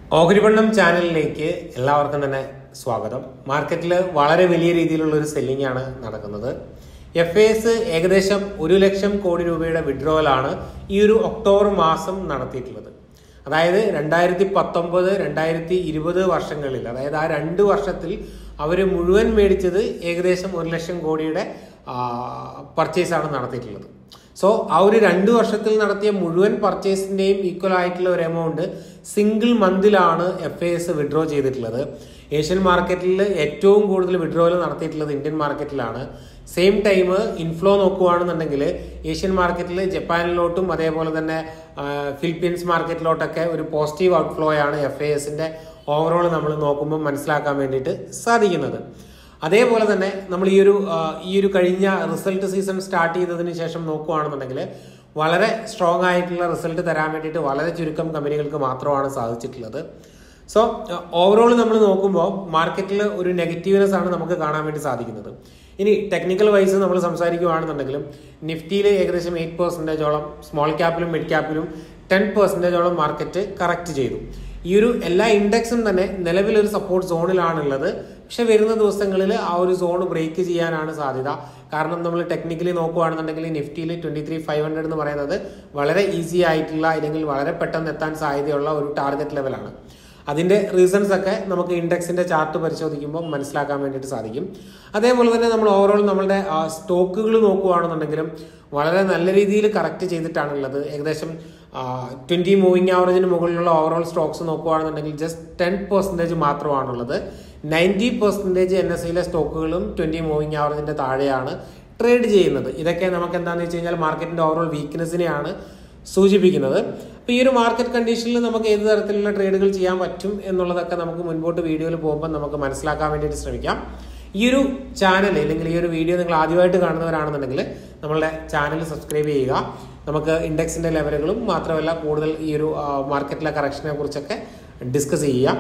ഓഹരിപണ്ണം ചാനലിലേക്ക് എല്ലാവർക്കും തന്നെ സ്വാഗതം മാർക്കറ്റിൽ വളരെ വലിയ രീതിയിലുള്ള ഒരു സെല്ലിംഗ് ആണ് നടക്കുന്നത് എഫ് എസ് ഏകദേശം ഒരു ലക്ഷം കോടി രൂപയുടെ വിഡ്രോവലാണ് ഈ ഒരു ഒക്ടോബർ മാസം നടത്തിയിട്ടുള്ളത് അതായത് രണ്ടായിരത്തി പത്തൊമ്പത് രണ്ടായിരത്തി ഇരുപത് വർഷങ്ങളിൽ അതായത് ആ രണ്ട് വർഷത്തിൽ അവർ മുഴുവൻ മേടിച്ചത് ഏകദേശം ഒരു ലക്ഷം കോടിയുടെ പർച്ചേസ് ആണ് നടത്തിയിട്ടുള്ളത് സോ ആ ഒരു രണ്ട് വർഷത്തിൽ നടത്തിയ മുഴുവൻ പർച്ചേസിന്റെയും ഈക്വൽ ആയിട്ടുള്ള ഒരു എമൗണ്ട് സിംഗിൾ മന്തിലാണ് എഫ് ഐ എസ് വിഡ്രോ ചെയ്തിട്ടുള്ളത് ഏഷ്യൻ മാർക്കറ്റിൽ ഏറ്റവും കൂടുതൽ വിഡ്രോവൽ നടത്തിയിട്ടുള്ളത് ഇന്ത്യൻ മാർക്കറ്റിലാണ് സെയിം ടൈം ഇൻഫ്ലോ നോക്കുകയാണെന്നുണ്ടെങ്കിൽ ഏഷ്യൻ മാർക്കറ്റിൽ ജപ്പാനിലോട്ടും അതേപോലെ തന്നെ ആ, ഫിലിപ്പീൻസ് മാർക്കറ്റിലോട്ടൊക്കെ ഒരു പോസിറ്റീവ് ഔട്ട്ഫ്ലോ ആണ് എഫ് ഐ എസിന്റെ ഓവറോൾ നമ്മൾ നോക്കുമ്പോൾ മനസ്സിലാക്കാൻ വേണ്ടിയിട്ട് സാധിക്കുന്നത് അതേപോലെ തന്നെ നമ്മൾ ഈ ഒരു ആ, ഈ ഒരു കഴിഞ്ഞ റിസൾട്ട് സീസൺ സ്റ്റാർട്ട് ചെയ്തതിന് ശേഷം നോക്കുകയാണെന്നുണ്ടെങ്കിൽ വളരെ സ്ട്രോങ് ആയിട്ടുള്ള റിസൾട്ട് തരാൻ വേണ്ടിയിട്ട് വളരെ ചുരുക്കം കമ്പനികൾക്ക് മാത്രമാണ് സാധിച്ചിട്ടുള്ളത് സോ ഓവറോൾ നമ്മൾ നോക്കുമ്പോൾ മാർക്കറ്റിൽ ഒരു നെഗറ്റീവ്നെസ് ആണ് നമുക്ക് കാണാൻ വേണ്ടി സാധിക്കുന്നത് ഇനി ടെക്നിക്കൽ വൈസ് നമ്മൾ സംസാരിക്കുകയാണെന്നുണ്ടെങ്കിലും നിഫ്റ്റിയിൽ ഏകദേശം എയ്റ്റ് പെർസെൻറ്റേജോളം സ്മോൾ ക്യാപ്പിലും മിഡ് ക്യാപ്പിലും ടെൻ പെർസെൻറ്റേജോളം മാർക്കറ്റ് കറക്റ്റ് ചെയ്തു ഈ ഒരു എല്ലാ ഇൻഡെക്സും തന്നെ നിലവിലൊരു സപ്പോർട്ട് സോണിലാണുള്ളത് പക്ഷെ വരുന്ന ദിവസങ്ങളിൽ ആ ഒരു സോൺ ബ്രേക്ക് ചെയ്യാനാണ് സാധ്യത കാരണം നമ്മൾ ടെക്നിക്കലി നോക്കുകയാണെന്നുണ്ടെങ്കിൽ നിഫ്റ്റിയിൽ ട്വന്റി ത്രീ ഫൈവ് ഹൺഡ്രഡ് എന്ന് പറയുന്നത് വളരെ ഈസി ആയിട്ടുള്ള അല്ലെങ്കിൽ വളരെ പെട്ടെന്ന് എത്താൻ സാധ്യതയുള്ള ഒരു ടാർഗറ്റ് ലെവലാണ് അതിന്റെ റീസൺസ് ഒക്കെ നമുക്ക് ഇൻഡെക്സിന്റെ ചാർട്ട് പരിശോധിക്കുമ്പോൾ മനസ്സിലാക്കാൻ വേണ്ടിയിട്ട് സാധിക്കും അതേപോലെ തന്നെ നമ്മൾ ഓവറോൾ നമ്മളുടെ സ്റ്റോക്കുകൾ നോക്കുകയാണെന്നുണ്ടെങ്കിലും വളരെ നല്ല രീതിയിൽ കറക്റ്റ് ചെയ്തിട്ടാണുള്ളത് ഏകദേശം ട്വന്റി മൂവിങ് ആവറേജിന് മുകളിലുള്ള ഓവറോൾ സ്റ്റോക്സ് നോക്കുകയാണെന്നുണ്ടെങ്കിൽ ജസ്റ്റ് ടെൻ പെർസെൻറ്റേജ് മാത്രമാണുള്ളത് നയൻറ്റി പെർസെൻറ്റേജ് എൻ എസ് സിയിലെ സ്റ്റോക്കുകളും ട്വന്റി മൂവിങ് ആവറേജിന്റെ താഴെയാണ് ട്രേഡ് ചെയ്യുന്നത് ഇതൊക്കെ നമുക്ക് എന്താണെന്ന് വെച്ച് കഴിഞ്ഞാൽ മാർക്കറ്റിന്റെ ഓവറോൾ വീക്ക്നെസ്സിനെയാണ് സൂചിപ്പിക്കുന്നത് അപ്പോൾ ഈ ഒരു മാർക്കറ്റ് കണ്ടീഷനിൽ നമുക്ക് ഏത് തരത്തിലുള്ള ട്രേഡുകൾ ചെയ്യാൻ പറ്റും എന്നുള്ളതൊക്കെ നമുക്ക് മുൻപോട്ട് വീഡിയോയിൽ പോകുമ്പോൾ നമുക്ക് മനസ്സിലാക്കാൻ വേണ്ടിയിട്ട് ശ്രമിക്കാം ഈ ഒരു ചാനൽ അല്ലെങ്കിൽ ഈ ഒരു വീഡിയോ നിങ്ങൾ ആദ്യമായിട്ട് കാണുന്നവരാണെന്നുണ്ടെങ്കിൽ നമ്മളുടെ ചാനൽ സബ്സ്ക്രൈബ് ചെയ്യുക നമുക്ക് ഇൻഡെക്സിന്റെ ലെവലുകളും മാത്രമല്ല കൂടുതൽ ഈ ഒരു ആ, മാർക്കറ്റിലെ കറക്ഷനെ കുറിച്ചൊക്കെ ഡിസ്കസ് ചെയ്യാം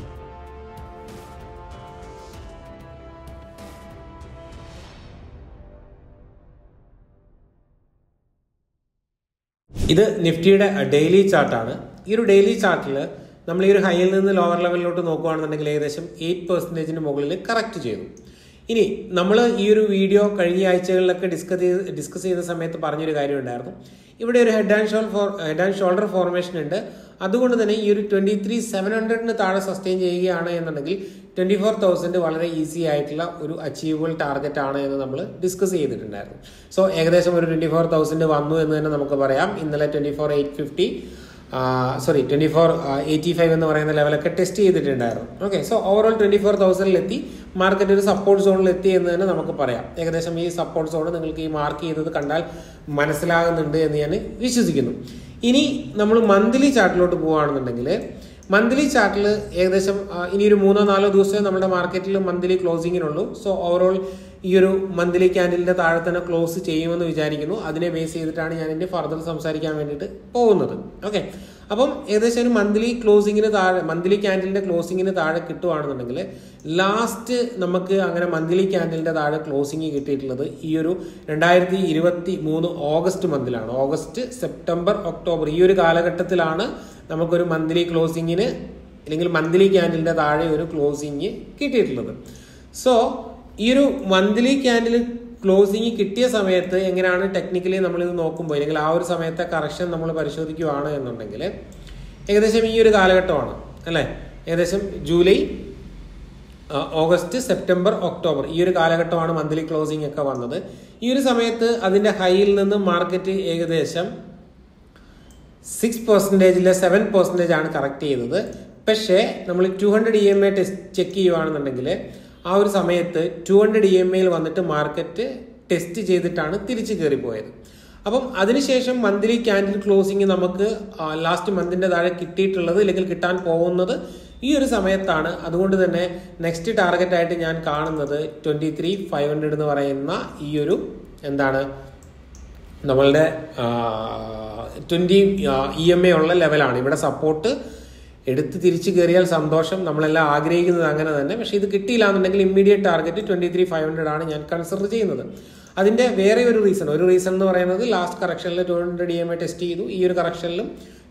ഇത് നിഫ്റ്റിയുടെ ഡെയിലി ചാർട്ടാണ് ഈ ഒരു ഡെയിലി ചാർട്ടിൽ നമ്മൾ ഈ ഒരു ഹൈയിൽ നിന്ന് ലോവർ ലെവലിലോട്ട് നോക്കുകയാണെന്നുണ്ടെങ്കിൽ ഏകദേശം എയ്റ്റ് പെർസെൻറ്റേജിന് മുകളിൽ കറക്റ്റ് ചെയ്തു ഇനി നമ്മൾ ഈ ഒരു വീഡിയോ കഴിഞ്ഞ ആഴ്ചകളിലൊക്കെ ഡിസ്കസ് ചെയ്ത് ഡിസ്കസ് ചെയ്ത സമയത്ത് പറഞ്ഞൊരു കാര്യം ഉണ്ടായിരുന്നു ഇവിടെ ഒരു head and shoul for head and shoulder formation ഉണ്ട് അതുകൊണ്ട് തന്നെ ഈ ഒരു ട്വന്റി ത്രീ സെവൻ ഹൺഡ്രഡിന് താഴെ സസ്റ്റെയിൻ ചെയ്യുകയാണ് എന്നുണ്ടെങ്കിൽ ട്വന്റി ഫോർ തൗസൻഡ് വളരെ ഈസി ആയിട്ടുള്ള ഒരു അച്ചീവബിൾ ടാർഗറ്റ് ആണ് എന്ന് നമ്മൾ ഡിസ്കസ് ചെയ്തിട്ടുണ്ടായിരുന്നു സോ ഏകദേശം ഒരു ട്വന്റി ഫോർ തൗസൻഡ് വന്നു എന്ന് തന്നെ നമുക്ക് പറയാം ഇന്നലെ twenty four eight fifty sorry twenty four eighty five എന്ന് പറയുന്ന ലെവലൊക്കെ ടെസ്റ്റ് ചെയ്തിട്ടുണ്ടായിരുന്നു okay so overall twenty four തൗസൻഡിൽ എത്തി മാർക്കറ്റ് ഒരു സപ്പോർട്ട് സോണിൽ എത്തി എന്ന് തന്നെ നമുക്ക് പറയാം ഏകദേശം ഈ സപ്പോർട്ട് സോൺ നിങ്ങൾക്ക് ഈ മാർക്ക് ചെയ്തത് കണ്ടാൽ മനസ്സിലാകുന്നുണ്ട് എന്ന് ഞാൻ വിശ്വസിക്കുന്നു ഇനി നമ്മൾ മന്ത്ലി ചാർട്ടിലോട്ട് പോവുകയാണെന്നുണ്ടെങ്കിൽ മന്ത്ലി ചാർട്ടിൽ ഏകദേശം ആ, ഇനി ഒരു മൂന്നോ നാലോ ദിവസമേ നമ്മുടെ മാർക്കറ്റിൽ മന്ത്ലി ക്ലോസിങ്ങിനുള്ളൂ സോ ഓവറോൾ ഈ ഒരു മന്ത്ലി ക്യാൻഡലിന്റെ താഴെ തന്നെ ക്ലോസ് ചെയ്യുമെന്ന് വിചാരിക്കുന്നു അതിനെ ബേസ് ചെയ്തിട്ടാണ് ഞാൻ ഇനി ഫർദർ സംസാരിക്കാൻ വേണ്ടിയിട്ട് പോകുന്നത് ഓക്കെ അപ്പം ഏകദേശം ഒരു മന്ത്ലി ക്ലോസിങ്ങിന് താഴെ മന്ത്ലി ക്യാൻഡലിന്റെ ക്ലോസിങ്ങിന് താഴെ കിട്ടുവാണെന്നുണ്ടെങ്കിൽ ലാസ്റ്റ് നമുക്ക് അങ്ങനെ മന്ത്ലി ക്യാൻഡലിന്റെ താഴെ ക്ലോസിങ് കിട്ടിയിട്ടുള്ളത് ഈ ഒരു രണ്ടായിരത്തി ഇരുപത്തി മൂന്ന് ഓഗസ്റ്റ് മന്തിലാണ് ഓഗസ്റ്റ് സെപ്റ്റംബർ ഒക്ടോബർ ഈ ഒരു കാലഘട്ടത്തിലാണ് നമുക്കൊരു മന്ത്ലി ക്ലോസിങ്ങിന് അല്ലെങ്കിൽ മന്ത്ലി ക്യാൻഡലിന്റെ താഴെ ഒരു ക്ലോസിങ് കിട്ടിയിട്ടുള്ളത് സോ ഈ ഒരു മന്ത്ലി ക്യാൻഡിൽ ക്ലോസിങ് കിട്ടിയ സമയത്ത് എങ്ങനെയാണ് ടെക്നിക്കലി നമ്മൾ ഇത് നോക്കുമ്പോൾ അല്ലെങ്കിൽ ആ ഒരു സമയത്തെ കറക്ഷൻ നമ്മൾ പരിശോധിക്കുകയാണ് എന്നുണ്ടെങ്കിൽ ഏകദേശം ഈ ഒരു കാലഘട്ടമാണ് അല്ലേ ഏകദേശം ജൂലൈ ആ, ഓഗസ്റ്റ് സെപ്റ്റംബർ ഒക്ടോബർ ഈ ഒരു കാലഘട്ടമാണ് മന്ത്ലി ക്ലോസിംഗ് ഒക്കെ വന്നത് ഈ ഒരു സമയത്ത് അതിന്റെ ഹൈയിൽ നിന്ന് മാർക്കറ്റ് ഏകദേശം സിക്സ് പെർസെൻറ്റേജിലെ സെവൻ പെർസെൻറ്റേജ് ആണ് കറക്റ്റ് ചെയ്തത് പക്ഷേ നമ്മൾ two hundred E M I test check ചെയ്യുവാണെന്നുണ്ടെങ്കിൽ ആ ഒരു സമയത്ത് ടു ഹൺഡ്രഡ് ഇ എം ഐയിൽ വന്നിട്ട് മാർക്കറ്റ് ടെസ്റ്റ് ചെയ്തിട്ടാണ് തിരിച്ചു കയറിപ്പോയത് അപ്പം അതിനുശേഷം മന്ത്ലി ക്യാൻഡിൽ ക്ലോസിങ് നമുക്ക് ലാസ്റ്റ് മന്തിന്റെ താഴെ കിട്ടിയിട്ടുള്ളത് അല്ലെങ്കിൽ കിട്ടാൻ പോകുന്നത് ഈ ഒരു സമയത്താണ് അതുകൊണ്ട് തന്നെ നെക്സ്റ്റ് ടാർഗറ്റ് ആയിട്ട് ഞാൻ കാണുന്നത് ട്വന്റി ത്രീ ഫൈവ് ഹൺഡ്രഡ് എന്ന് പറയുന്ന ഈ ഒരു എന്താണ് നമ്മളുടെ ട്വന്റി ഇ എം എ ഉള്ള ലെവലാണ് ഇവിടെ സപ്പോർട്ട് എടുത്ത് തിരിച്ചു കയറിയാൽ സന്തോഷം നമ്മളെല്ലാം ആഗ്രഹിക്കുന്നത് അങ്ങനെ തന്നെ പക്ഷേ ഇത് കിട്ടിയില്ല എന്നുണ്ടെങ്കിൽ immediate target twenty three five hundred ആണ് ഞാൻ കൺസിഡർ ചെയ്യുന്നത് അതിന്റെ വേറെ ഒരു റീസൺ ഒരു റീസൺ എന്ന് പറയുന്നത് ലാസ്റ്റ് കറക്ഷനിൽ two hundred E M I test ചെയ്തു ഈ ഒരു കറക്ഷനിലും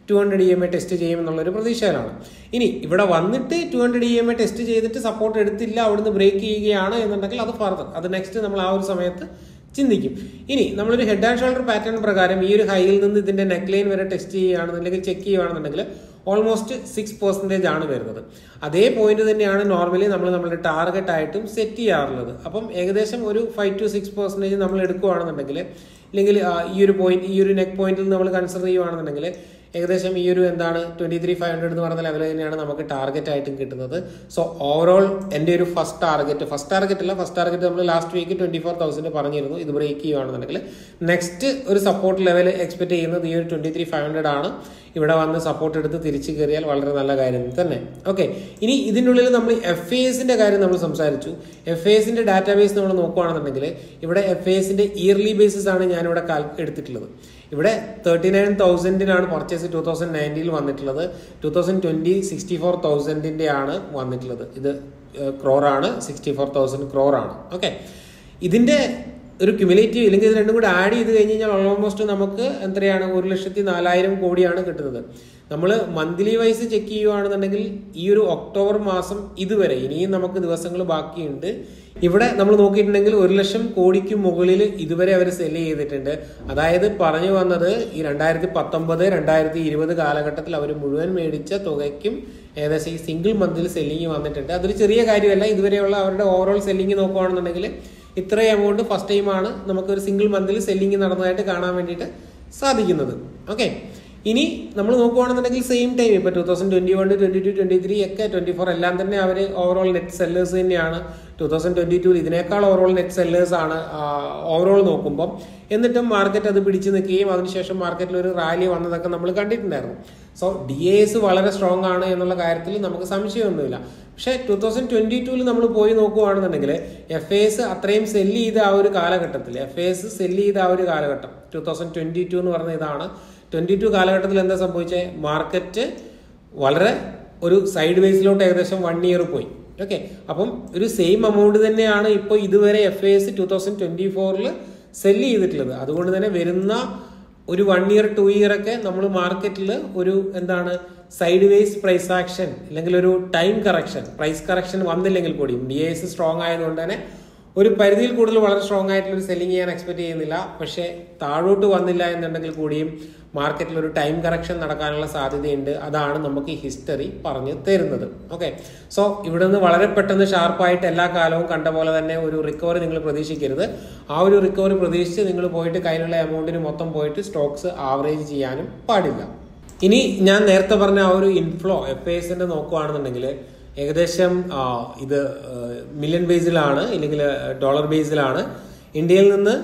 two hundred E M I test ചെയ്യും എന്നുള്ളൊരു പ്രതീക്ഷയിലാണ് ഇനി ഇവിടെ വന്നിട്ട് two hundred E M I test ചെയ്തിട്ട് സപ്പോർട്ട് എടുത്തില്ല അവിടുന്ന് ബ്രേക്ക് ചെയ്യുകയാണ് എന്നുണ്ടെങ്കിൽ അത് ഫർദർ അത് നെക്സ്റ്റ് നമ്മൾ ആ ഒരു സമയത്ത് ചിന്തിക്കും ഇനി നമ്മളൊരു ഹെഡ് ആൻഡ് ഷോൾഡർ പാറ്റേൺ പ്രകാരം ഈ ഒരു ഹൈയിൽ നിന്ന് ഇതിന്റെ നെക്ക് ലൈൻ വരെ ടെസ്റ്റ് ചെയ്യുകയാണെന്നുണ്ടെങ്കിൽ ചെക്ക് ചെയ്യുകയാണെന്നുണ്ടെങ്കിൽ ഓൾമോസ്റ്റ് സിക്സ് പെർസെൻറ്റേജ് ആണ് വരുന്നത് അതേ പോയിന്റ് തന്നെയാണ് നോർമലി നമ്മൾ നമ്മുടെ ടാർഗറ്റ് ആയിട്ടും സെറ്റ് ചെയ്യാറുള്ളത് അപ്പം ഏകദേശം ഒരു ഫൈവ് ടു സിക്സ് പെർസെൻറ്റേജ് നമ്മൾ എടുക്കുകയാണെന്നുണ്ടെങ്കിൽ ഇല്ലെങ്കിൽ ആ, ഈ ഒരു പോയിന്റ് ഈ ഒരു നെക്ക് പോയിന്റിൽ നമ്മൾ കൺസിഡർ ചെയ്യുകയാണെന്നുണ്ടെങ്കിൽ ഏകദേശം ഈ ഒരു എന്താണ് ട്വന്റി ത്രീ ഫൈവ് ഹൺഡ്രഡ് എന്ന് പറയുന്ന ലെവൽ തന്നെയാണ് നമുക്ക് ടാർഗറ്റ് ആയിട്ടും കിട്ടുന്നത് സോ ഓവറോൾ എൻ്റെ ഒരു ഫസ്റ്റ് ടാർഗറ്റ് ഫസ്റ്റ് ടാർഗറ്റ് അല്ല ഫസ്റ്റ് ടാർഗറ്റ് നമ്മൾ last week twenty four thousand പറഞ്ഞിരുന്നു ഇത് ബ്രേക്ക് ചെയ്യുകയാണെന്നുണ്ടെങ്കിൽ നെക്സ്റ്റ് ഒരു സപ്പോർട്ട് ലെവൽ എക്സ്പെക്ട് ചെയ്യുന്നത് ഈ ഒരു ട്വന്റി ത്രീ ഫൈവ് ഹൺഡ്രഡ് ആണ് ഇവിടെ വന്ന് സപ്പോർട്ട് എടുത്ത് തിരിച്ചു കയറിയാൽ വളരെ നല്ല കാര്യം തന്നെ ഓക്കെ ഇനി ഇതിൻ്റെ ഉള്ളിൽ നമ്മൾ എഫ് എസിന്റെ കാര്യം നമ്മൾ സംസാരിച്ചു എഫ് എസിന്റെ ഡാറ്റാബേസ് നമ്മൾ നോക്കുകയാണെന്നുണ്ടെങ്കിൽ ഇവിടെ എഫ് എസിന്റെ ഇയർലി ബേസിസ് ആണ് ഞാനിവിടെ കാൽ എടുത്തിട്ടുള്ളത് ഇവിടെ തേർട്ടി നയൻ തൗസൻഡിനാണ് പർച്ചേസ് ടൂ തൗസൻഡ് നയൻറ്റീനിൽ വന്നിട്ടുള്ളത് two thousand twenty sixty four തൗസൻഡിന്റെ ആണ് വന്നിട്ടുള്ളത് ഇത് ക്രോറാണ് സിക്സ്റ്റി ഫോർ തൗസൻഡ് ക്രോറാണ് ഓക്കെ ഇതിന്റെ ഒരു ക്യുമുലേറ്റീവ് ഇല്ലെങ്കിൽ ഇത് രണ്ടും കൂടി ആഡ് ചെയ്ത് കഴിഞ്ഞ് കഴിഞ്ഞാൽ ഓൾമോസ്റ്റ് നമുക്ക് എത്രയാണ് ഒരു ലക്ഷത്തി നാലായിരം കോടിയാണ് കിട്ടുന്നത് നമ്മൾ മന്ത്ലി വൈസ് ചെക്ക് ചെയ്യുകയാണെന്നുണ്ടെങ്കിൽ ഈ ഒരു ഒക്ടോബർ മാസം ഇതുവരെ ഇനിയും നമുക്ക് ദിവസങ്ങൾ ബാക്കിയുണ്ട് ഇവിടെ നമ്മൾ നോക്കിയിട്ടുണ്ടെങ്കിൽ ഒരു ലക്ഷം കോടിക്ക് മുകളിൽ ഇതുവരെ അവർ സെല് ചെയ്തിട്ടുണ്ട് അതായത് പറഞ്ഞു വന്നത് ഈ രണ്ടായിരത്തി പത്തൊമ്പത് രണ്ടായിരത്തി ഇരുപത് കാലഘട്ടത്തിൽ അവർ മുഴുവൻ മേടിച്ച തുകയ്ക്കും ഏകദേശം ഈ സിംഗിൾ മന്തിൽ സെല്ലിങ് വന്നിട്ടുണ്ട് അതൊരു ചെറിയ കാര്യമല്ല ഇതുവരെയുള്ള അവരുടെ ഓവറോൾ സെല്ലിങ് നോക്കുകയാണെന്നുണ്ടെങ്കിൽ ഇത്രയും എമൗണ്ട് ഫസ്റ്റ് ടൈമാണ് നമുക്ക് ഒരു സിംഗിൾ മന്തിൽ സെല്ലിങ് നടന്നതായിട്ട് കാണാൻ വേണ്ടിയിട്ട് സാധിക്കുന്നത് ഓക്കെ ഇനി നമ്മൾ നോക്കുകയാണെന്നുണ്ടെങ്കിൽ സെയിം ടൈം ഇപ്പൊ two thousand twenty one twenty two twenty three ഒക്കെ ട്വന്റി ഫോർ എല്ലാം തന്നെ അവർ ഓവറോൾ നെറ്റ് സെല്ലേഴ്സ് തന്നെയാണ് ടൂ തൗസൻഡ് ട്വന്റി ടു ഇതിനേക്കാൾ ഓവറോൾ നെറ്റ് സെല്ലേഴ്സ് ആണ് ഓവറോൾ നോക്കുമ്പോൾ എന്നിട്ടും മാർക്കറ്റ് അത് പിടിച്ചു നിൽക്കുകയും അതിനുശേഷം മാർക്കറ്റിൽ ഒരു റാലി വന്നതൊക്കെ നമ്മൾ കണ്ടിട്ടുണ്ടായിരുന്നു സോ ഡി എ എസ് വളരെ സ്ട്രോങ് ആണ് എന്നുള്ള കാര്യത്തിൽ നമുക്ക് സംശയമൊന്നുമില്ല പക്ഷേ ടൂ തൗസൻഡ് ട്വന്റി ടൂവിൽ നമ്മൾ പോയി നോക്കുകയാണെന്നുണ്ടെങ്കിൽ എഫ് എസ് അത്രയും സെല്ല് ചെയ്ത ആ ഒരു കാലഘട്ടത്തിൽ എഫ് എസ് സെല്ല് ചെയ്ത ആ ഒരു കാലഘട്ടം ടൂ തൗസൻഡ് ട്വന്റി ടു എന്ന് പറഞ്ഞ ഇതാണ് ട്വന്റി ടു കാലഘട്ടത്തിൽ എന്താ സംഭവിച്ചത് മാർക്കറ്റ് വളരെ ഒരു സൈഡ് വേസിലോട്ട് ഏകദേശം വൺ ഇയർ പോയി ഓക്കെ അപ്പം ഒരു സെയിം എമൗണ്ട് തന്നെയാണ് ഇപ്പോൾ ഇതുവരെ F S two thousand twenty ഫോറിൽ സെല്ല് ചെയ്തിട്ടുള്ളത് അതുകൊണ്ട് തന്നെ വരുന്ന ഒരു വൺ ഇയർ ടു ഇയർ ഒക്കെ നമ്മൾ മാർക്കറ്റിൽ ഒരു എന്താണ് സൈഡ് വേസ് പ്രൈസ് ആക്ഷൻ അല്ലെങ്കിൽ ഒരു ടൈം കറക്ഷൻ പ്രൈസ് കറക്ഷൻ വന്നില്ലെങ്കിൽ കൂടിയും ഡി എസ് സ്ട്രോങ് ആയതുകൊണ്ട് തന്നെ ഒരു പരിധിയിൽ കൂടുതൽ വളരെ സ്ട്രോങ് ആയിട്ടുള്ള ഒരു സെല്ലിംഗ് ചെയ്യാൻ എക്സ്പെക്ട് ചെയ്യുന്നില്ല പക്ഷേ താഴോട്ട് വന്നില്ല എന്നുണ്ടെങ്കിൽ കൂടിയും മാർക്കറ്റിൽ ഒരു ടൈം കറക്ഷൻ നടക്കാനുള്ള സാധ്യതയുണ്ട് അതാണ് നമുക്ക് ഈ ഹിസ്റ്ററി പറഞ്ഞു തരുന്നത് ഓക്കെ സോ ഇവിടെ നിന്ന് വളരെ പെട്ടെന്ന് ഷാർപ്പായിട്ട് എല്ലാ കാലവും കണ്ട പോലെ തന്നെ ഒരു റിക്കവറി നിങ്ങൾ പ്രതീക്ഷിക്കരുത് ആ ഒരു റിക്കവറി പ്രതീക്ഷിച്ച് നിങ്ങൾ പോയിട്ട് കയ്യിലുള്ള എമൗണ്ടിന് മൊത്തം പോയിട്ട് സ്റ്റോക്സ് ആവറേജ് ചെയ്യാനും പാടില്ല ഇനി ഞാൻ നേരത്തെ പറഞ്ഞ ആ ഒരു ഇൻഫ്ലോ എഫ് എസിന്റെ നോക്കുകയാണെന്നുണ്ടെങ്കിൽ ഏകദേശം ആ, ഇത് മില്യൺ ബേസിലാണ് ഇല്ലെങ്കിൽ ഡോളർ ബേസിലാണ് ഇന്ത്യയിൽ നിന്ന്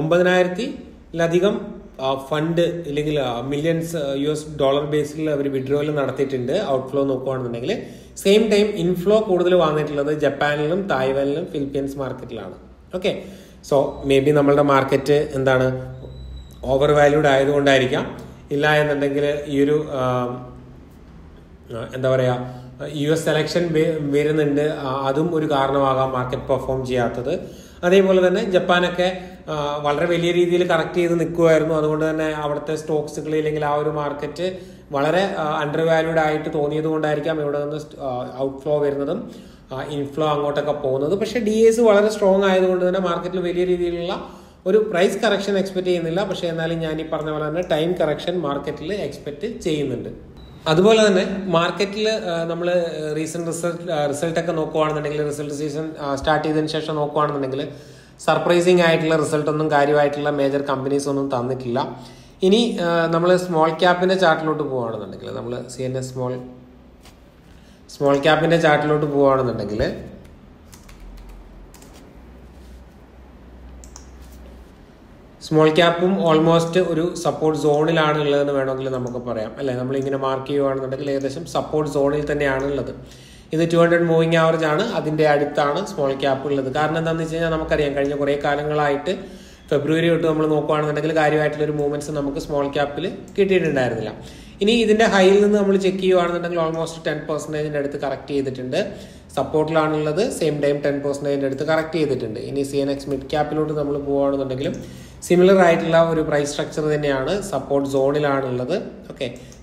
ഒമ്പതിനായിരത്തിലധികം ഫണ്ട് ഇല്ലെങ്കിൽ മില്യൺസ് യു എസ് ഡോളർ ബേസിൽ അവർ വിഡ്രോവൽ നടത്തിയിട്ടുണ്ട് ഔട്ട്ഫ്ലോ നോക്കുകയാണെന്നുണ്ടെങ്കിൽ സെയിം ടൈം ഇൻഫ്ലോ കൂടുതൽ വന്നിട്ടുള്ളത് ജപ്പാനിലും തായ്വാനിലും ഫിലിപ്പീൻസ് മാർക്കറ്റിലാണ് ഓക്കെ സോ മേ ബി നമ്മളുടെ മാർക്കറ്റ് എന്താണ് ഓവർ വാല്യൂഡ് ആയതുകൊണ്ടായിരിക്കാം ഇല്ല എന്നുണ്ടെങ്കിൽ ഈ ഒരു ആ, ആ, എന്താ പറയാ യു എസ് സെലക്ഷൻ വരുന്നുണ്ട് ആ, അതും ഒരു കാരണമാകാം മാർക്കറ്റ് പെർഫോം ചെയ്യാത്തത് അതേപോലെ തന്നെ ജപ്പാനൊക്കെ ആ, വളരെ വലിയ രീതിയിൽ കറക്റ്റ് ചെയ്ത് നിൽക്കുമായിരുന്നു അതുകൊണ്ട് തന്നെ അവിടുത്തെ സ്റ്റോക്സുകൾ ഇല്ലെങ്കിൽ ആ ഒരു മാർക്കറ്റ് വളരെ അണ്ടർ വാല്യൂഡ് ആയിട്ട് തോന്നിയത് കൊണ്ടായിരിക്കാം ഇവിടെ നിന്ന് ഔട്ട്ഫ്ലോ വരുന്നതും ഇൻഫ്ലോ അങ്ങോട്ടൊക്കെ പോകുന്നത് പക്ഷേ ഡി എസ് വളരെ സ്ട്രോങ് ആയതുകൊണ്ട് തന്നെ മാർക്കറ്റിൽ വലിയ രീതിയിലുള്ള ഒരു പ്രൈസ് കറക്ഷൻ എക്സ്പെക്ട് ചെയ്യുന്നില്ല പക്ഷേ എന്നാലും ഞാൻ ഈ പറഞ്ഞ പോലെ തന്നെ ടൈം കറക്ഷൻ മാർക്കറ്റിൽ എക്സ്പെക്ട് ചെയ്യുന്നുണ്ട് അതുപോലെ തന്നെ മാർക്കറ്റിൽ നമ്മൾ റീസെന്റ് റിസൾട്ട് റിസൾട്ട് ഒക്കെ നോക്കുകയാണെന്നുണ്ടെങ്കിൽ റിസൾട്ട് സീസൺ സ്റ്റാർട്ട് ചെയ്തതിന് ശേഷം നോക്കുകയാണെന്നുണ്ടെങ്കിൽ സർപ്രൈസിങ് ആയിട്ടുള്ള റിസൾട്ട് ഒന്നും കാര്യമായിട്ടുള്ള മേജർ കമ്പനീസ് ഒന്നും തന്നിട്ടില്ല ഇനി നമ്മൾ സ്മോൾ ക്യാപ്പിന്റെ ചാർട്ടിലോട്ട് പോവുകയാണെന്നുണ്ടെങ്കിൽ നമ്മൾ C N S small small ക്യാപ്പിന്റെ ചാർട്ടിലോട്ട് പോവുകയാണെന്നുണ്ടെങ്കിൽ സ്മോൾ ക്യാപ്പും ഓൾമോസ്റ്റ് ഒരു സപ്പോർട്ട് സോണിലാണ് ഉള്ളതെന്ന് വേണമെങ്കിൽ നമുക്ക് പറയാം അല്ലെ നമ്മൾ ഇങ്ങനെ മാർക്ക് ചെയ്യുകയാണെന്നുണ്ടെങ്കിൽ ഏകദേശം സപ്പോർട്ട് സോണിൽ തന്നെയാണ് ഉള്ളത് ഇത് ടു ഹൺഡ്രഡ് മൂവിങ് ആവറേജ് ആണ് അതിന്റെ അടുത്താണ് സ്മോൾ ക്യാപ്പ് ഉള്ളത് കാരണം എന്താണെന്ന് വെച്ച് കഴിഞ്ഞാൽ നമുക്കറിയാം കഴിഞ്ഞ കുറേ കാലങ്ങളായിട്ട് ഫെബ്രുവരി തൊട്ട് നമ്മൾ നോക്കുകയാണെന്നുണ്ടെങ്കിൽ കാര്യമായിട്ടുള്ള ഒരു മൂവ്മെന്റ്സ് നമുക്ക് സ്മോൾ ക്യാപ്പിൽ കിട്ടിയിട്ടുണ്ടായിരുന്നില്ല ഇനി ഇതിന്റെ ഹൈയിൽ നിന്ന് നമ്മൾ ചെക്ക് ചെയ്യുകയാണെന്നുണ്ടെങ്കിൽ ഓൾമോസ്റ്റ് ടെൻ പെർസെന്റേജിന്റെ അടുത്ത് കറക്റ്റ് ചെയ്തിട്ടുണ്ട് സപ്പോർട്ടിലാണുള്ളത് സെയിം ടൈം ടെൻ പെർസെന്റേജിന്റെ അടുത്ത് കറക്റ്റ് ചെയ്തിട്ടുണ്ട് ഇനി സി എൻ എക്സ് മിഡ് ക്യാപ്പിലോട്ട് നമ്മൾ പോവുകയാണെന്നുണ്ടെങ്കിലും സിമിലർ ആയിട്ടുള്ള ഒരു പ്രൈസ് സ്ട്രക്ചർ തന്നെയാണ് സപ്പോർട്ട് സോണിലാണുള്ളത് ഓക്കെ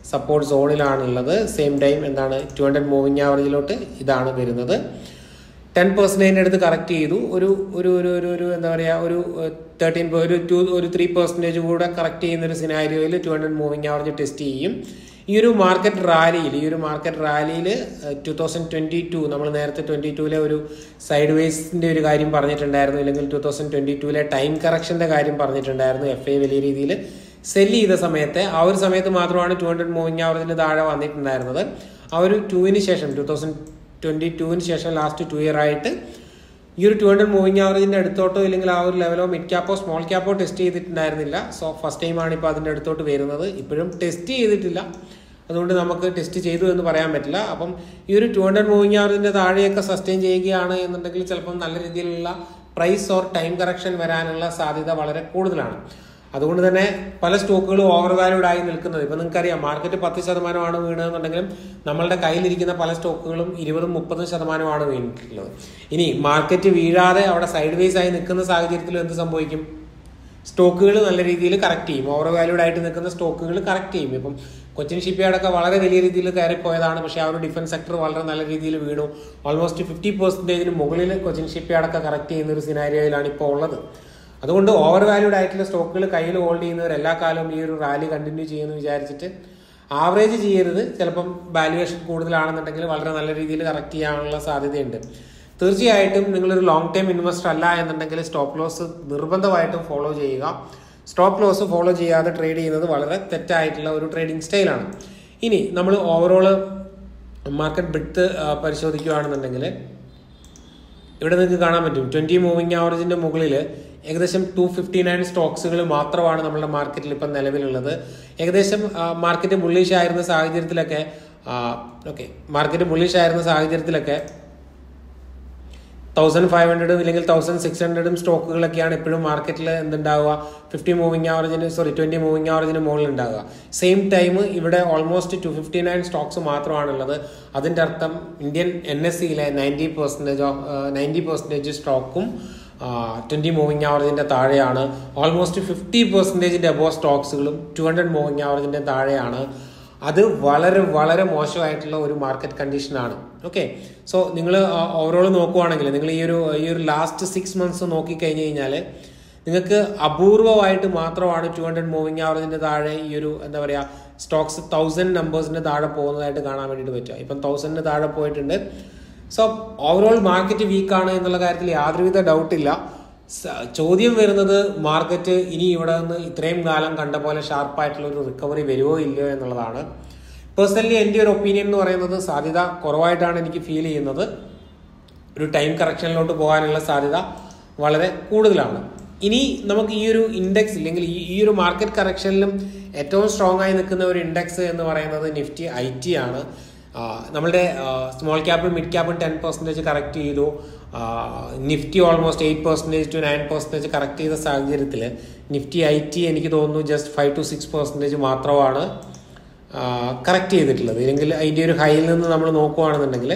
സപ്പോർട്ട് സോണിലാണുള്ളത് സെയിം ടൈം എന്താണ് ടു ഹൺഡ്രഡ് മൂവിങ് ആവറേജിലോട്ട് ഇതാണ് വരുന്നത് ടെൻ പെർസെൻറ്റേജിൻ്റെ അടുത്ത് കറക്റ്റ് ചെയ്തു ഒരു ഒരു ഒരു ഒരു ഒരു എന്താ പറയുക ഒരു തേർട്ടീൻ ഒരു ടു ഒരു ത്രീ പെർസെൻറ്റേജ് കൂടെ കറക്റ്റ് ചെയ്യുന്ന ഒരു സിനാരിയോയിൽ two hundred moving average test ചെയ്യും ഈ ഒരു മാർക്കറ്റ് റാലിയിൽ ഈ ഒരു മാർക്കറ്റ് റാലിയിൽ ടു തൗസൻഡ് ട്വൻറ്റി ടു നമ്മൾ നേരത്തെ ട്വൻറ്റി ടൂവിലെ ഒരു സൈഡ് വേസിൻ്റെ ഒരു കാര്യം പറഞ്ഞിട്ടുണ്ടായിരുന്നു അല്ലെങ്കിൽ ടു തൗസൻഡ് ട്വൻറ്റി ടൂവിലെ ടൈം കറക്ഷൻ്റെ കാര്യം പറഞ്ഞിട്ടുണ്ടായിരുന്നു എഫ് ഐ വലിയ രീതിയിൽ സെല്ല് ചെയ്ത സമയത്ത് ആ ഒരു സമയത്ത് മാത്രമാണ് ടു ഹൺഡ്രഡ് മൂവിങ് ആവറേജിന് താഴെ വന്നിട്ടുണ്ടായിരുന്നത് ആ ഒരു ടൂവിന് ശേഷം ടു തൗസൻഡ് ട്വൻറ്റി ടൂവിന് ശേഷം ലാസ്റ്റ് ടു ഇയർ ആയിട്ട് ഈ ഒരു ടു ഹൺഡ്രഡ് മൂവിങ് ആവറേജിൻ്റെ അടുത്തോട്ടോ ഇല്ലെങ്കിൽ ആ ഒരു ലെവലോ മിഡ് ക്യാപ്പോ സ്മോൾ ക്യാപ്പോ ടെസ്റ്റ് ചെയ്തിട്ടുണ്ടായിരുന്നില്ല സോ ഫസ്റ്റ് ടൈമാണ് ഇപ്പോൾ അതിൻ്റെ അടുത്തോട്ട് വരുന്നത് ഇപ്പോഴും ടെസ്റ്റ് ചെയ്തിട്ടില്ല അതുകൊണ്ട് നമുക്ക് ടെസ്റ്റ് ചെയ്തു എന്ന് പറയാൻ പറ്റില്ല അപ്പം ഈ ഒരു ടു ഹൺഡ്രഡ് മൂവിങ് ആവറേജിൻ്റെ താഴെയൊക്കെ സസ്റ്റെയിൻ ചെയ്യുകയാണ് എന്നുണ്ടെങ്കിൽ ചിലപ്പം നല്ല രീതിയിലുള്ള പ്രൈസ് ഓർ ടൈം കറക്ഷൻ വരാനുള്ള സാധ്യത വളരെ കൂടുതലാണ് അതുകൊണ്ട് തന്നെ പല സ്റ്റോക്കുകളും ഓവർ വാല്യൂഡ് ആയി നിൽക്കുന്നത് ഇപ്പം നിങ്ങൾക്കറിയാം മാർക്കറ്റ് പത്ത് ശതമാനമാണ് വീണതെന്നുണ്ടെങ്കിലും നമ്മളുടെ കയ്യിലിരിക്കുന്ന പല സ്റ്റോക്കുകളും ഇരുപതും മുപ്പതും ശതമാനമാണ് വീണിട്ടുള്ളത് ഇനി മാർക്കറ്റ് വീഴാതെ അവിടെ സൈഡ് വേസ് ആയി നിൽക്കുന്ന സാഹചര്യത്തിൽ എന്ത് സംഭവിക്കും സ്റ്റോക്കുകൾ നല്ല രീതിയിൽ കറക്റ്റ് ചെയ്യും ഓവർ വാല്യൂഡ് ആയിട്ട് നിൽക്കുന്ന സ്റ്റോക്കുകൾ കറക്റ്റ് ചെയ്യും ഇപ്പം കൊച്ചിൻ ഷിപ്പ്യാർഡൊക്കെ വളരെ വലിയ രീതിയിൽ കയറിപ്പോയതാണ് പക്ഷേ ആ ഒരു ഡിഫൻസ് സെക്ടർ വളരെ നല്ല രീതിയിൽ വീണു ഓൾമോസ്റ്റ് ഫിഫ്റ്റി പെർസെൻറ്റേജിന് മുകളിൽ കൊച്ചിൻ ഷിപ്പ്യാർഡൊക്കെ കറക്റ്റ് ചെയ്യുന്ന ഒരു സിനാരിയോയിലാണ് ഇപ്പോൾ ഉള്ളത് അതുകൊണ്ട് ഓവർ വാല്യൂഡ് ആയിട്ടുള്ള സ്റ്റോക്കുകൾ കയ്യിൽ ഹോൾഡ് ചെയ്യുന്നവർ എല്ലാ കാലവും ഈ ഒരു റാലി കണ്ടിന്യൂ ചെയ്യുമെന്ന് വിചാരിച്ചിട്ട് ആവറേജ് ചെയ്യരുത് ചിലപ്പം വാല്യുവേഷൻ കൂടുതലാണെന്നുണ്ടെങ്കിൽ വളരെ നല്ല രീതിയിൽ കറക്റ്റ് ചെയ്യാനുള്ള സാധ്യതയുണ്ട് തീർച്ചയായിട്ടും നിങ്ങളൊരു ലോങ് ടൈം ഇൻവെസ്റ്റർ അല്ല എന്നുണ്ടെങ്കിൽ സ്റ്റോപ്പ് ലോസ് നിർബന്ധമായിട്ടും ഫോളോ ചെയ്യുക സ്റ്റോപ്പ് ലോസ് ഫോളോ ചെയ്യാതെ ട്രേഡ് ചെയ്യുന്നത് വളരെ തെറ്റായിട്ടുള്ള ഒരു ട്രേഡിംഗ് സ്റ്റൈലാണ് ഇനി നമ്മൾ ഓവറോൾ മാർക്കറ്റ് ബ്രിത്ത് പരിശോധിക്കുകയാണെന്നുണ്ടെങ്കിൽ ഇവിടെ നിങ്ങൾക്ക് കാണാൻ പറ്റും ട്വന്റി മൂവിങ് ആവറേജിന്റെ മുകളിൽ ഏകദേശം ടു ഫിഫ്റ്റി നയൻ സ്റ്റോക്സുകൾ മാത്രമാണ് നമ്മുടെ മാർക്കറ്റിൽ ഇപ്പം നിലവിലുള്ളത് ഏകദേശം മാർക്കറ്റ് ബുള്ളിഷ് ആയിരുന്ന സാഹചര്യത്തിലൊക്കെ ഓക്കെ മാർക്കറ്റ് ബുള്ളിഷ് ആയിരുന്ന സാഹചര്യത്തിലൊക്കെ തൗസൻഡ് ഫൈവ് ഹൺഡ്രഡും ഇല്ലെങ്കിൽ തൗസൻഡ് സിക്സ് ഹൺഡ്രഡും സ്റ്റോക്കുകളൊക്കെയാണ് എപ്പോഴും മാർക്കറ്റിൽ എന്തുണ്ടാവുക ഫിഫ്റ്റി മൂവിങ് ആവറേജിന് സോറി ട്വന്റി മൂവിങ് ആവറേജിന് മുകളിൽ ഉണ്ടാവുക സെയിം ടൈം ഇവിടെ almost two fifty nine stocks മാത്രമാണുള്ളത് അതിൻ്റെ അർത്ഥം ഇന്ത്യൻ എൻ എസ് സിയിലെ നയൻറ്റി പെർസെൻറ്റേജ് നയൻറ്റി പെർസെൻറ്റേജ് സ്റ്റോക്കും ട്വൻറ്റി മൂവിങ് ആവറേജിൻ്റെ താഴെയാണ് ഓൾമോസ്റ്റ് ഫിഫ്റ്റി പെർസെൻറ്റേജിൻ്റെ അബോ സ്റ്റോക്സുകളും ടു ഹൺഡ്രഡ് മൂവിങ് ആവറേജിൻ്റെ താഴെയാണ് അത് വളരെ വളരെ മോശമായിട്ടുള്ള ഒരു മാർക്കറ്റ് കണ്ടീഷനാണ് ഓക്കെ സോ നിങ്ങൾ ഓവറോൾ നോക്കുവാണെങ്കിൽ നിങ്ങൾ ഈ ഒരു ഈ ഒരു ലാസ്റ്റ് സിക്സ് മന്ത്സ് നോക്കി കഴിഞ്ഞ് കഴിഞ്ഞാൽ നിങ്ങൾക്ക് അപൂർവമായിട്ട് മാത്രമാണ് ടു ഹൺഡ്രഡ് മൂവിങ് ആവറേജിന്റെ താഴെ ഈ ഒരു എന്താ പറയുക സ്റ്റോക്സ് തൗസൻഡ് നമ്പേഴ്സിന്റെ താഴെ പോകുന്നതായിട്ട് കാണാൻ വേണ്ടിയിട്ട് പറ്റുക ഇപ്പം തൗസൻഡിന് താഴെ പോയിട്ടുണ്ട് സോ ഓവറോൾ മാർക്കറ്റ് വീക്കാണ് എന്നുള്ള കാര്യത്തിൽ യാതൊരുവിധ ഡൗട്ടില്ല ചോദ്യം വരുന്നത് മാർക്കറ്റ് ഇനി ഇവിടെ നിന്ന് ഇത്രയും കാലം കണ്ട പോലെ ഷാർപ്പായിട്ടുള്ള ഒരു റിക്കവറി വരുമോ ഇല്ലയോ എന്നുള്ളതാണ് പേഴ്സണലി എൻ്റെ ഒരു ഒപ്പീനിയൻ എന്ന് പറയുന്നത് സാധ്യത കുറവായിട്ടാണ് എനിക്ക് ഫീൽ ചെയ്യുന്നത് ഒരു ടൈം കറക്ഷനിലോട്ട് പോകാനുള്ള സാധ്യത വളരെ കൂടുതലാണ് ഇനി നമുക്ക് ഈ ഒരു ഇൻഡെക്സ് ഇല്ലെങ്കിൽ ഈ ഈ ഒരു മാർക്കറ്റ് കറക്ഷനിലും ഏറ്റവും സ്ട്രോങ് ആയി നിൽക്കുന്ന ഒരു ഇൻഡെക്സ് എന്ന് പറയുന്നത് നിഫ്റ്റി ഐ ടി ആണ് നമ്മളുടെ സ്മോൾ ക്യാപ്പും മിഡ് ക്യാപ്പും ടെൻ പെർസെൻറ്റേജ് കറക്റ്റ് ചെയ്തു Nifty almost eight percentage two nine percentage correct ചെയ്ത സാഹചര്യത്തിൽ നിഫ്റ്റി ഐ ടി എനിക്ക് തോന്നുന്നു just five two six percentage മാത്രമാണ് കറക്റ്റ് ചെയ്തിട്ടുള്ളത് ഇല്ലെങ്കിൽ അതിൻ്റെ ഒരു ഹൈയിൽ നിന്ന് നമ്മൾ നോക്കുകയാണെന്നുണ്ടെങ്കിൽ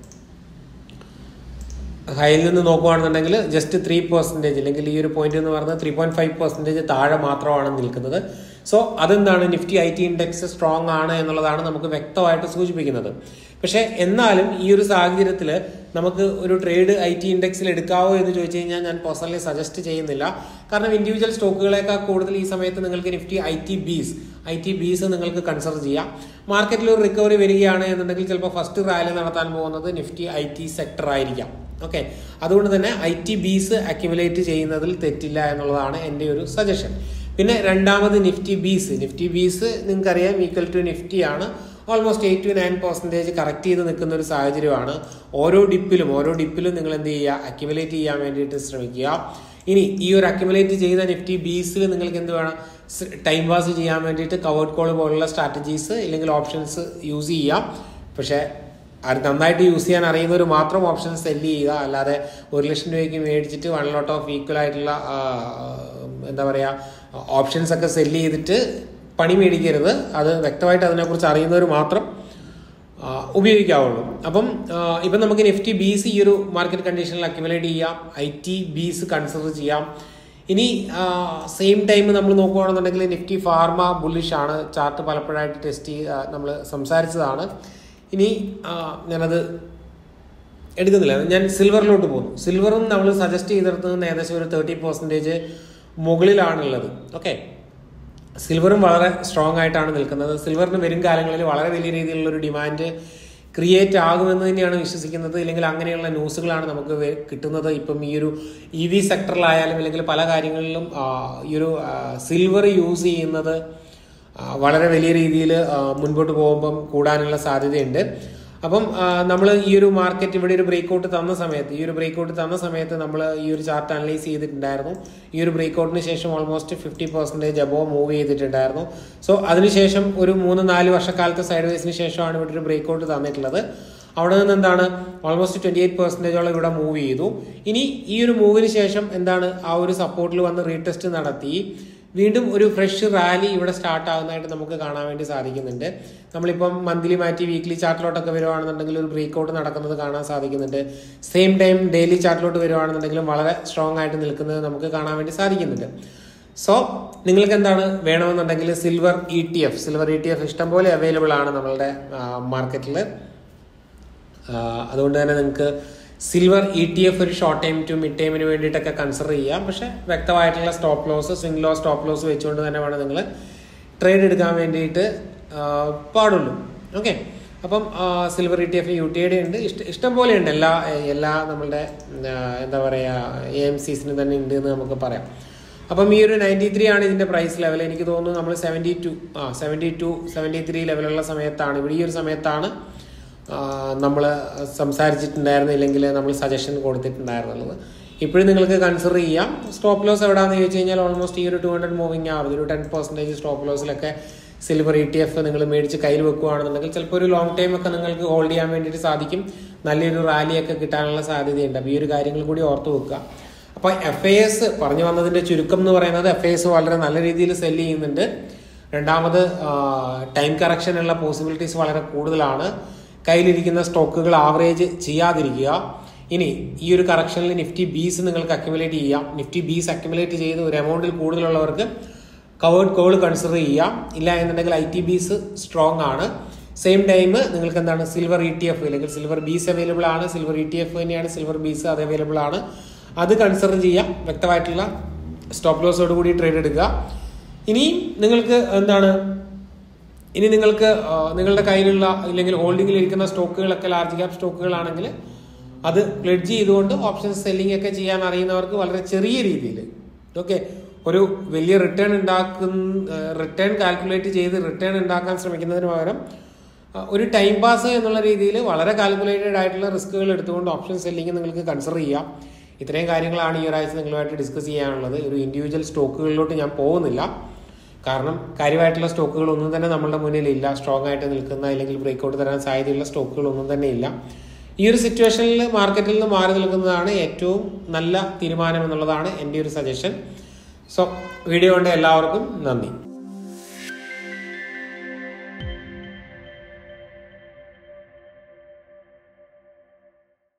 ഹൈയിൽ നിന്ന് നോക്കുകയാണെന്നുണ്ടെങ്കിൽ ജസ്റ്റ് ത്രീ പെർസെൻറ്റേജ് അല്ലെങ്കിൽ ഈ ഒരു പോയിന്റ് എന്ന് പറയുന്നത് ത്രീ പോയിന്റ് ഫൈവ് പെർസെൻറ്റേജ് താഴെ മാത്രമാണ് നിൽക്കുന്നത് സോ അതെന്താണ് Nifty I T index strong ആണ് എന്നുള്ളതാണ് നമുക്ക് വ്യക്തമായിട്ട് സൂചിപ്പിക്കുന്നത് പക്ഷേ എന്നാലും ഈ ഒരു സാഹചര്യത്തിൽ നമുക്ക് ഒരു ട്രേഡ് ഐ ടി ഇൻഡെക്സിൽ എടുക്കാവോ എന്ന് ചോദിച്ചു കഴിഞ്ഞാൽ ഞാൻ പേഴ്സണലി സജസ്റ്റ് ചെയ്യുന്നില്ല കാരണം ഇൻഡിവിജ്വൽ സ്റ്റോക്കുകളേക്കാൾ കൂടുതൽ ഈ സമയത്ത് നിങ്ങൾക്ക് Nifty I T BeES I T BeES നിങ്ങൾക്ക് കൺസിഡർ ചെയ്യാം മാർക്കറ്റിൽ ഒരു റിക്കവറി വരികയാണ് എന്നുണ്ടെങ്കിൽ ചിലപ്പോൾ ഫസ്റ്റ് റാലി നടത്താൻ പോകുന്നത് നിഫ്റ്റി ഐ ടി സെക്ടർ ആയിരിക്കാം ഓക്കെ അതുകൊണ്ട് തന്നെ ഐ ടി ബീസ് അക്യുമുലേറ്റ് ചെയ്യുന്നതിൽ തെറ്റില്ല എന്നുള്ളതാണ് എൻ്റെ ഒരു സജഷൻ പിന്നെ രണ്ടാമത് നിഫ്റ്റി ബീസ് നിഫ്റ്റി ബീസ് നിങ്ങൾക്കറിയാം ഈക്വൽ ടു നിഫ്റ്റി ആണ് almost eight two nine percentage correct ചെയ്ത് നിൽക്കുന്ന ഒരു സാഹചര്യമാണ് ഓരോ ഡിപ്പിലും ഓരോ ഡിപ്പിലും നിങ്ങൾ എന്ത് ചെയ്യുക അക്യുമുലേറ്റ് ചെയ്യാൻ വേണ്ടിയിട്ട് ശ്രമിക്കുക ഇനി ഈ ഒരു അക്യുമുലേറ്റ് ചെയ്ത നിഫ്റ്റി ബീസിൽ നിങ്ങൾക്ക് എന്ത് വേണം ടൈം പാസ് ചെയ്യാൻ വേണ്ടിയിട്ട് കവേർഡ് കോൾ പോലുള്ള സ്ട്രാറ്റജീസ് അല്ലെങ്കിൽ ഓപ്ഷൻസ് യൂസ് ചെയ്യാം പക്ഷേ അത് നന്നായിട്ട് യൂസ് ചെയ്യാൻ അറിയുന്നവർ മാത്രം ഓപ്ഷൻ സെല്ല് ചെയ്യുക അല്ലാതെ ഒരു ലക്ഷം രൂപയ്ക്ക് മേടിച്ചിട്ട് വൺ ലോട്ട് ഓഫ് ഈക്വൽ ആയിട്ടുള്ള എന്താ പറയുക ഓപ്ഷൻസ് ഒക്കെ സെല്ല് ചെയ്തിട്ട് പണി മേടിക്കരുത് അത് വ്യക്തമായിട്ട് അതിനെക്കുറിച്ച് അറിയുന്നവർ മാത്രം ഉപയോഗിക്കാവുള്ളൂ അപ്പം ഇപ്പം നമുക്ക് നിഫ്റ്റി ബീസ് ഈ ഒരു മാർക്കറ്റ് കണ്ടീഷനിൽ അക്യുമുലേറ്റ് ചെയ്യാം ഐ ടി ബീസ് കൺസിഡർ ചെയ്യാം ഇനി സെയിം ടൈം നമ്മൾ നോക്കുകയാണെന്നുണ്ടെങ്കിൽ നിഫ്റ്റി ഫാർമ ബുള്ളിഷ് ആണ് ചാർട്ട് പലപ്പോഴായിട്ട് ടെസ്റ്റ് ചെയ്ത് നമ്മൾ സംസാരിച്ചതാണ് ഇനി ആ, ഞാനത് എടുക്കുന്നില്ല ഞാൻ സിൽവറിലോട്ട് പോകുന്നു സിൽവറും നമ്മൾ സജസ്റ്റ് ചെയ്തെടുത്ത് നിന്ന് ഏകദേശം ഒരു തേർട്ടി പെർസെൻറ്റേജ് മുകളിലാണുള്ളത് ഓക്കെ സിൽവറും വളരെ സ്ട്രോങ് ആയിട്ടാണ് നിൽക്കുന്നത് സിൽവറിന് വരും കാലങ്ങളിൽ വളരെ വലിയ രീതിയിലുള്ള ഒരു ഡിമാൻഡ് ക്രിയേറ്റ് ആകുമെന്ന് തന്നെയാണ് വിശ്വസിക്കുന്നത് ഇല്ലെങ്കിൽ അങ്ങനെയുള്ള ന്യൂസുകളാണ് നമുക്ക് വെ- കിട്ടുന്നത് ഇപ്പം ഈ ഒരു ഇ വി സെക്ടറിലായാലും അല്ലെങ്കിൽ പല കാര്യങ്ങളിലും ആ, ഈ ഒരു സിൽവർ യൂസ് ചെയ്യുന്നത് ആ, വളരെ വലിയ രീതിയിൽ മുൻപോട്ട് പോകുമ്പം കൂടാനുള്ള സാധ്യതയുണ്ട് അപ്പം നമ്മൾ ഈ ഒരു മാർക്കറ്റ് ഇവിടെ ഒരു ബ്രേക്ക് ഔട്ട് തന്ന സമയത്ത് ഈ ഒരു ബ്രേക്ക് ഔട്ട് തന്ന സമയത്ത് നമ്മൾ ഈ ഒരു ചാർട്ട് അനലൈസ് ചെയ്തിട്ടുണ്ടായിരുന്നു ഈ ഒരു ബ്രേക്ക് ഔട്ടിന് ശേഷം almost fifty percentage above move ചെയ്തിട്ടുണ്ടായിരുന്നു സോ അതിനുശേഷം ഒരു മൂന്ന് നാല് വർഷക്കാലത്തെ സൈഡ് വേസിന് ശേഷമാണ് ഇവിടെ ഒരു ബ്രേക്ക് ഔട്ട് തന്നിട്ടുള്ളത് അവിടെ നിന്ന് എന്താണ് ഓൾമോസ്റ്റ് ട്വന്റി എയ്റ്റ് പെർസെൻറ്റേജോളം ഇവിടെ മൂവ് ചെയ്തു ഇനി ഈ ഒരു മൂവിന് ശേഷം എന്താണ് ആ ഒരു സപ്പോർട്ടിൽ വന്ന് റീടെസ്റ്റ് നടത്തി വീണ്ടും ഒരു ഫ്രഷ് റാലി ഇവിടെ സ്റ്റാർട്ട് ആകുന്നതായിട്ട് നമുക്ക് കാണാൻ വേണ്ടി സാധിക്കുന്നുണ്ട് നമ്മളിപ്പം മന്ത്ലി മാറ്റി വീക്ക്ലി ചാർട്ടിലോട്ടൊക്കെ വരുവാണെന്നുണ്ടെങ്കിൽ ഒരു ബ്രേക്ക് ഔട്ട് നടക്കുന്നത് കാണാൻ സാധിക്കുന്നുണ്ട് സെയിം ടൈം ഡെയിലി ചാർട്ടിലോട്ട് വരുവാണെന്നുണ്ടെങ്കിലും വളരെ സ്ട്രോങ് ആയിട്ട് നിൽക്കുന്നത് നമുക്ക് കാണാൻ വേണ്ടി സാധിക്കുന്നുണ്ട് സോ നിങ്ങൾക്ക് എന്താണ് വേണമെന്നുണ്ടെങ്കിൽ silver E T F silver E T F ഇഷ്ടംപോലെ അവൈലബിൾ ആണ് നമ്മളുടെ മാർക്കറ്റിൽ അതുകൊണ്ട് തന്നെ നിങ്ങൾക്ക് സിൽവർ ഇ ടി എഫ് ഒരു ഷോർട്ട് ടൈം ടു മിഡ് ടൈമിന് വേണ്ടിയിട്ടൊക്കെ കൺസിഡർ ചെയ്യാം പക്ഷെ വ്യക്തമായിട്ടുള്ള stop loss swing low stop loss വെച്ചുകൊണ്ട് തന്നെ വേണം നിങ്ങൾ ട്രേഡ് എടുക്കാൻ വേണ്ടിയിട്ട് ആ, പാടുള്ളൂ ഓക്കെ അപ്പം silver E T F U T I ഉണ്ട് ഇഷ്ട ഇഷ്ടം പോലെ ഉണ്ട് എല്ലാ എല്ലാ നമ്മളുടെ ആ, എന്താ പറയുക എ എം സീസിന് തന്നെ ഉണ്ട് എന്ന് നമുക്ക് പറയാം അപ്പം ഈ ഒരു നയൻറ്റി ത്രീ ആണ് ഇതിന്റെ പ്രൈസ് ലെവൽ എനിക്ക് തോന്നുന്നു നമ്മൾ സെവൻറ്റി ടു ആ സെവൻറ്റി ടു സെവൻറ്റി ത്രീ ലെവലുള്ള സമയത്താണ് ഇവിടെ ഈ ഒരു സമയത്താണ് നമ്മൾ സംസാരിച്ചിട്ടുണ്ടായിരുന്നു ഇല്ലെങ്കിൽ നമ്മൾ സജഷൻ കൊടുത്തിട്ടുണ്ടായിരുന്നുള്ളത് ഇപ്പോഴും നിങ്ങൾക്ക് കൺസിഡർ ചെയ്യാം സ്റ്റോപ്പ് ലോസ് എവിടെയാണെന്ന് ചോദിച്ചു കഴിഞ്ഞാൽ ഓൾമോസ്റ്റ് ഈ ഒരു ടു ഹൺഡ്രഡ് മൂവിങ് ആവും ഒരു ടെൻ പെർസെൻറ്റേജ് സ്റ്റോപ്പ് ലോസിലൊക്കെ സിൽവർ ഇ ടി എഫ് നിങ്ങൾ മേടിച്ച് കയ്യിൽ വെക്കുകയാണെന്നുണ്ടെങ്കിൽ ചിലപ്പോൾ ഒരു ലോങ് ടൈം ഒക്കെ നിങ്ങൾക്ക് ഹോൾഡ് ചെയ്യാൻ വേണ്ടിയിട്ട് സാധിക്കും നല്ലൊരു റാലിയൊക്കെ കിട്ടാനുള്ള സാധ്യതയുണ്ട് അപ്പോൾ ഈ ഒരു കാര്യങ്ങൾ കൂടി ഓർത്ത് വെക്കുക അപ്പോൾ എഫ് ഐ എസ് പറഞ്ഞു വന്നതിന്റെ ചുരുക്കം എന്ന് പറയുന്നത് എഫ് ഐ എസ് വളരെ നല്ല രീതിയിൽ സെല് ചെയ്യുന്നുണ്ട് രണ്ടാമത് ടൈം കറക്ഷൻ ഉള്ള പോസിബിലിറ്റീസ് വളരെ കൂടുതലാണ് കയ്യിലിരിക്കുന്ന സ്റ്റോക്കുകൾ ആവറേജ് ചെയ്യാതിരിക്കുക ഇനി ഈ ഒരു കറക്ഷനിൽ നിഫ്റ്റി ബീസ് നിങ്ങൾക്ക് അക്യുമുലേറ്റ് ചെയ്യാം നിഫ്റ്റി ബീസ് അക്യുമുലേറ്റ് ചെയ്ത് ഒരു എമൗണ്ടിൽ കൂടുതലുള്ളവർക്ക് കവേർഡ് കോൾ കൺസിഡർ ചെയ്യാം ഇല്ല എന്നുണ്ടെങ്കിൽ ഐ ടി ബീസ് സ്ട്രോങ് ആണ് സെയിം ടൈം നിങ്ങൾക്ക് എന്താണ് സിൽവർ ഇ ടി എഫ് അല്ലെങ്കിൽ സിൽവർ ബീസ് അവൈലബിൾ ആണ് സിൽവർ ഇ ടി എഫ് തന്നെയാണ് സിൽവർ ബീസ് അത് അവൈലബിൾ ആണ് അത് കൺസിഡർ ചെയ്യാം വ്യക്തമായിട്ടുള്ള സ്റ്റോപ്പ് ലോസോട് കൂടി ട്രേഡ് എടുക്കുക ഇനിയും നിങ്ങൾക്ക് എന്താണ് ഇനി നിങ്ങൾക്ക് ആ, നിങ്ങളുടെ കയ്യിലുള്ള ഇല്ലെങ്കിൽ ഹോൾഡിംഗിൽ ഇരിക്കുന്ന സ്റ്റോക്കുകളൊക്കെ ലാർജ് ക്യാപ് സ്റ്റോക്കുകളാണെങ്കിൽ അത് പ്ലെഡ്ജ് ചെയ്തുകൊണ്ട് ഓപ്ഷൻ സെല്ലിംഗ് ഒക്കെ ചെയ്യാൻ അറിയുന്നവർക്ക് വളരെ ചെറിയ രീതിയിൽ ഓക്കെ ഒരു വലിയ റിട്ടേൺ ഉണ്ടാക്കുന്ന റിട്ടേൺ കാൽക്കുലേറ്റ് ചെയ്ത് റിട്ടേൺ ഉണ്ടാക്കാൻ ശ്രമിക്കുന്നതിന് പകരം ആ, ഒരു ടൈം പാസ് എന്നുള്ള രീതിയിൽ വളരെ കാൽക്കുലേറ്റഡ് ആയിട്ടുള്ള റിസ്കുകൾ എടുത്തുകൊണ്ട് ഓപ്ഷൻ സെല്ലിംഗ് നിങ്ങൾക്ക് കൺസിഡർ ചെയ്യാം ഇത്രയും കാര്യങ്ങളാണ് ഈ ഒരാഴ്ച നിങ്ങളുമായിട്ട് ഡിസ്കസ് ചെയ്യാനുള്ളത് ഒരു ഇൻഡിവിജ്വൽ സ്റ്റോക്കുകളിലോട്ട് ഞാൻ പോകുന്നില്ല കാരണം കാര്യമായിട്ടുള്ള സ്റ്റോക്കുകൾ ഒന്നും തന്നെ നമ്മളുടെ മുന്നിൽ ഇല്ല സ്ട്രോങ് ആയിട്ട് നിൽക്കുന്ന അല്ലെങ്കിൽ ബ്രേക്ക് ഔട്ട് തരാൻ സാധ്യതയുള്ള സ്റ്റോക്കുകൾ ഒന്നും തന്നെ ഇല്ല ഈ ഒരു സിറ്റുവേഷനിൽ മാർക്കറ്റിൽ നിന്ന് മാറി നിൽക്കുന്നതാണ് ഏറ്റവും നല്ല തീരുമാനം എന്നുള്ളതാണ് എൻ്റെ ഒരു സജഷൻ സോ വീഡിയോ കൊണ്ട് എല്ലാവർക്കും നന്ദി